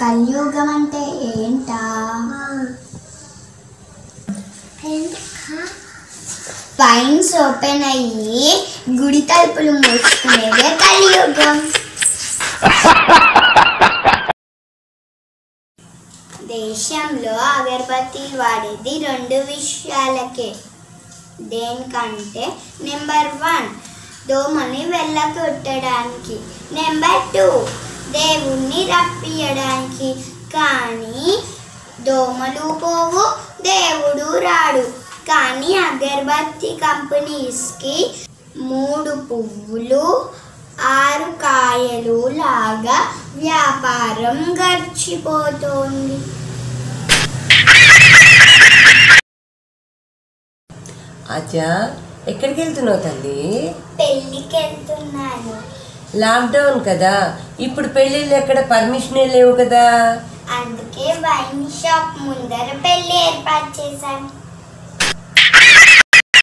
కలియుగం అంటే ఏంటా పైన్స్ ఓపెన్ అయ్యి గుడి తలుపులు మూసుకునేదే కలియుగం దేశంలో అగరబత్తి వాడేది రెండు విషయాలకే దేనికంటే నెంబర్ వన్ దోమని వెళ్ళగొట్టడానికి నెంబర్ టూ దేవుణ్ణి రప్పియడానికి కానీ దోమలు పోవు దేవుడు రాడు కానీ అగరబత్తి కంపెనీస్కి మూడు పువ్వులు ఆరు కాయలు లాగా వ్యాపారం గడిచిపోతోంది అచ్చా ఎక్కడికి వెళ్తున్నావు తల్లి పెళ్ళికి వెళ్తున్నాను లాక్డౌన్ కదా ఇప్పుడు పెళ్ళిళ్ళు ఎక్కడ పర్మిషనే లేవు కదా అందుకే వైన్ షాప్ ముందర పెళ్లి ఏర్పాటు చేశాను